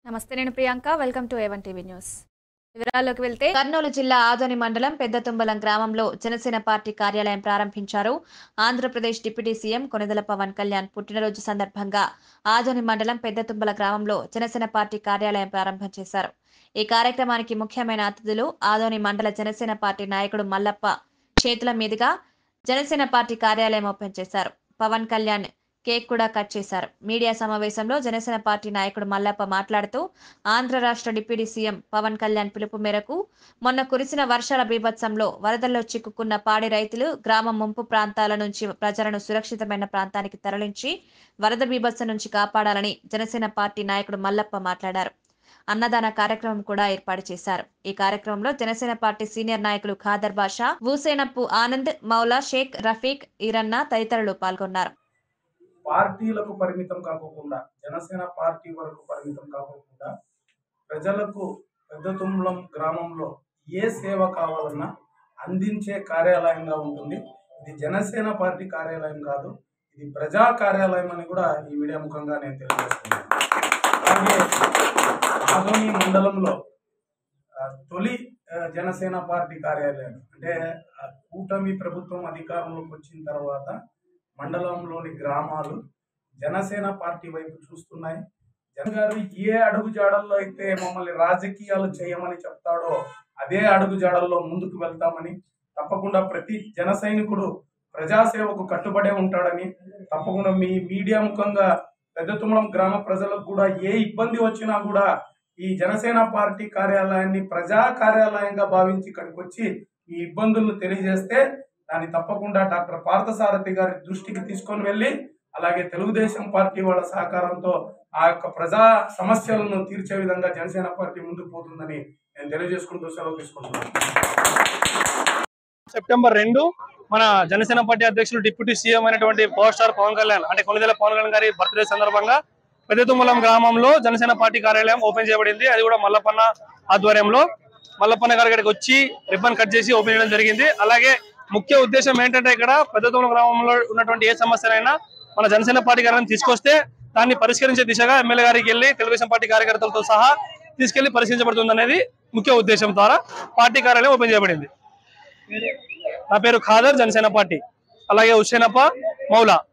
నమస్తే నేను Priyanka welcome to A one TV news వివరాల్లోకి వెళ్తే కర్నూలు జిల్లా ఆదోని మండలం పెద్దతుంబలం గ్రామంలో జనసేన పార్టీ కార్యాలయం ప్రారంభించారు ఆంధ్రప్రదేశ్ డిప్యూటీ సీఎం కొనిదెల పవన్ కళ్యాణ్ పుట్టినరోజు సందర్భంగా ఆదోని మండలం పెద్దతుంబల గ్రామంలో జనసేన పార్టీ కార్యాలయం ప్రారంభం చేశారు ఈ కార్యక్రమానికి ముఖ్యమైన అతిథులు ఆదోని మండల జనసేన పార్టీ నాయకుడు మల్లప్ప చేతుల మీదుగా జనసేన పార్టీ కార్యాలయం ఓపెన్ చేశారు పవన్ కళ్యాణ్ కేక్ కూడా కట్ చేశారు మీడియా సమావేశంలో జనసేన పార్టీ నాయకుడు మల్లప్ప మాట్లాడుతూ ఆంధ్ర రాష్ట్ర డిప్యూటీ సీఎం పవన్ కళ్యాణ్ పిలుపు మేరకు మొన్న కురిసిన వర్షాల బీభత్సంలో వరదల్లో చిక్కుకున్న పాడి రైతులు గ్రామం ముంపు ప్రాంతాల నుంచి ప్రజలను సురక్షితమైన ప్రాంతానికి తరలించి వరద బీభత్సం నుంచి కాపాడాలని జనసేన పార్టీ నాయకుడు మల్లప్ప మాట్లాడారు అన్నదాన కార్యక్రమం కూడా ఏర్పాటు చేశారు ఈ కార్యక్రమంలో జనసేన పార్టీ సీనియర్ నాయకులు ఖాదర్ బాషా హుసేనప్పు ఆనంద్ మౌలా షేక్ రఫీక్ ఈరన్న తదితరులు పాల్గొన్నారు పార్టీలకు పరిమితం కాకోకుండా జనసేన పార్టీ వరకు పరిమితం కాకోకుండా ప్రజలకు పెద్దతుమ్లం గ్రామంలో ఏ సేవ కావాలన్నా అందించే కార్యాలయంగా ఉంటుంది ఇది జనసేన పార్టీ కార్యాలయం కాదు ఇది ప్రజా కార్యాలయం అని కూడా ఈ మీడియా ముఖంగా నేను తెలియజేస్తున్నాను అలాగే ఆదోని మండలంలో ఆ, తొలి ఆ, జనసేన పార్టీ కార్యాలయం అంటే ఆ, కూటమి ప్రభుత్వం అధికారంలోకి వచ్చిన తర్వాత మండలంలోని గ్రామాలు జనసేన పార్టీ వైపు చూస్తున్నాయి జగన్ గారు ఏ అడుగు జాడల్లో అయితే మమ్మల్ని రాజకీయాలు చేయమని చెప్తాడో అదే అడుగు జాడల్లో ముందుకు వెళ్తామని తప్పకుండా ప్రతి జన సైనికుడు ప్రజాసేవకు కట్టుబడే ఉంటాడని తప్పకుండా మీ మీడియా ముఖంగా పెద్ద తుమ్మలం గ్రామ ప్రజలకు కూడా ఏ ఇబ్బంది వచ్చినా కూడా ఈ జనసేన పార్టీ కార్యాలయాన్ని ప్రజా కార్యాలయంగా భావించి ఇక్కడికి వచ్చి ఈ ఇబ్బందులను తెలియజేస్తే దాన్ని తప్పకుండా డాక్టర్ పార్థసారథి గారి దృష్టికి తీసుకొని వెళ్ళి అలాగే తెలుగుదేశం పార్టీ వాళ్ళ సహకారంతో ఆ యొక్క ప్రజా సమస్యలను తీర్చే విధంగా జనసేన పార్టీ ముందుకు పోతుందని నేను తెలియజేసుకుంటూ సెలవు తీసుకుంటున్నాను సెప్టెంబర్ రెండు మన జనసేన పార్టీ అధ్యక్షులు డిప్యూటీ సీఎం అయినటువంటి పవర్ స్టార్ పవన్ కళ్యాణ్ అంటే కొనిదెల పవన్ కళ్యాణ్ గారి బర్త్డే సందర్భంగా పెద్దతుమ్మలం గ్రామంలో జనసేన పార్టీ కార్యాలయం ఓపెన్ చేయబడింది అది కూడా మల్లప్పన్న ఆధ్వర్యంలో మల్లప్పన్న గారి ఇక్కడికి వచ్చి రిబ్బన్ కట్ చేసి ఓపెన్ చేయడం జరిగింది అలాగే ముఖ్య ఉద్దేశం ఏంటంటే ఇక్కడ పెద్దతుమ్మలం గ్రామంలో ఉన్నటువంటి ఏ సమస్యనైనా మన జనసేన పార్టీ కార్యాలయం తీసుకొస్తే దాన్ని పరిష్కరించే దిశగా ఎమ్మెల్యే గారికి వెళ్ళి తెలుగుదేశం పార్టీ కార్యకర్తలతో సహా తీసుకెళ్లి పరిశీలించబడుతుంది అనేది ముఖ్య ఉద్దేశం ద్వారా పార్టీ కార్యాలయం ఓపెన్ చేయబడింది నా పేరు ఖాదర్ జనసేన పార్టీ అలాగే హుస్సేనప్ప మౌలా